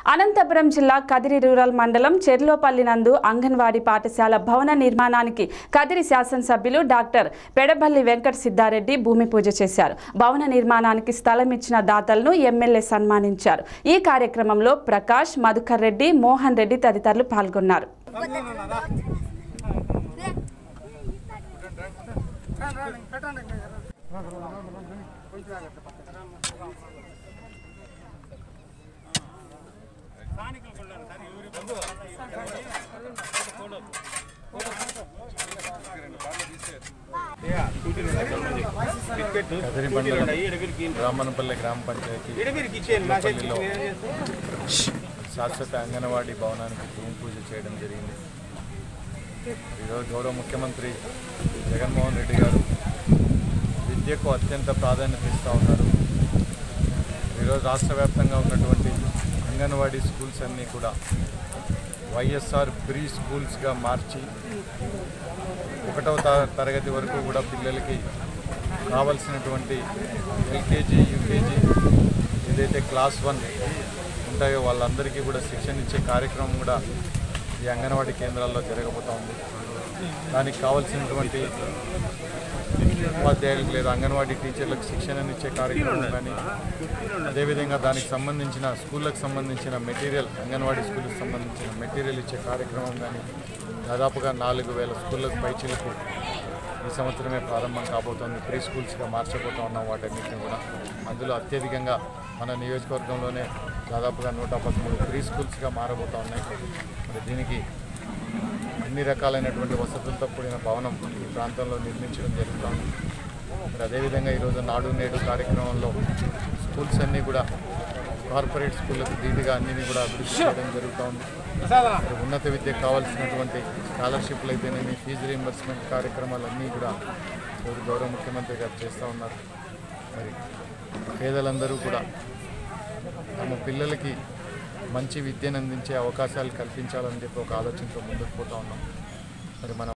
అనంతపురం జిల్లా కదిరి రూరల్ మండలం చెర్లోపల్లి నందు అంగన్వాడీ పాఠశాల భవన నిర్మాణానికి కదిరి శాసనసభ్యులు డాక్టర్ పెడబల్లి వెంకట సిద్ధారెడ్డి భూమి పూజ చేశారు భవన నిర్మాణానికి స్థలం ఇచ్చిన దాతలను ఎమ్మెల్యే సన్మానించారు ఈ కార్యక్రమంలో ప్రకాష్ మధుకర్ రెడ్డి మోహన్ రెడ్డి తదితరులు పాల్గొన్నారు కదిరి మండలం రామనపల్లి గ్రామ పంచాయతీ పల్లిలో శాశ్వత అంగన్వాడీ భవనానికి భూమి పూజ చేయడం జరిగింది ఈరోజు గౌరవ ముఖ్యమంత్రి జగన్మోహన్ రెడ్డి గారు విద్యకు అత్యంత ప్రాధాన్యత ఇస్తూ ఉన్నారు ఈరోజు రాష్ట్ర వ్యాప్తంగా ఉన్నటువంటి అంగన్వాడీ స్కూల్స్ అన్నీ కూడా వైఎస్ఆర్ ప్రీ స్కూల్స్గా మార్చి ఒకటవ త- తరగతి వరకు కూడా పిల్లలకి కావలసినటువంటి ఎల్కేజీ యూకేజీ ఏదైతే క్లాస్ వన్ ఉంటాయో వాళ్ళందరికీ కూడా శిక్షణ ఇచ్చే కార్యక్రమం కూడా ఈ అంగన్వాడీ కేంద్రాల్లో జరగబోతూ ఉంది దానికి కావలసినటువంటి ఉపాధ్యాయులకు లేదా అంగన్వాడీ టీచర్లకు శిక్షణను ఇచ్చే కార్యక్రమం కానీ అదేవిధంగా దానికి సంబంధించిన స్కూళ్ళకు సంబంధించిన మెటీరియల్ అంగన్వాడీ స్కూల్కి సంబంధించిన మెటీరియల్ ఇచ్చే కార్యక్రమం కానీ దాదాపుగా నాలుగు వేల స్కూళ్ళకు పైచీలకు ఈ సంవత్సరమే ప్రారంభం కాబోతోంది ప్రీ స్కూల్స్గా మార్చబోతా ఉన్నాం వాటన్నిటిని కూడా అందులో అత్యధికంగా మన నియోజకవర్గంలోనే దాదాపుగా నూట పదమూడు ప్రీ స్కూల్స్గా మారబోతా ఉన్నాయి మరి దీనికి అన్ని రకాలైనటువంటి వసతులతో కూడిన భవనం ఈ ప్రాంతంలో నిర్మించడం జరుగుతుంది మరి అదేవిధంగా ఈరోజు నాడు నేడు కార్యక్రమంలో స్కూల్స్ అన్నీ కూడా కార్పొరేట్ స్కూళ్ళకు ధీటుగా అన్నిని కూడా అభివృద్ధి చేయడం జరుగుతోంది మరి ఉన్నత విద్యకు కావాల్సినటువంటి స్కాలర్షిప్లు అయితేనేమి ఫీజు రీంబర్స్మెంట్ కార్యక్రమాలన్నీ కూడా ఈరోజు గౌరవ ముఖ్యమంత్రి గారు చేస్తూ ఉన్నారు మరి పేదలందరూ కూడా తమ పిల్లలకి మంచి విద్యను అందించే అవకాశాలు కల్పించాలని చెప్పి ఒక ఆలోచనతో ముందుకు పోతా ఉన్నాం మరి మన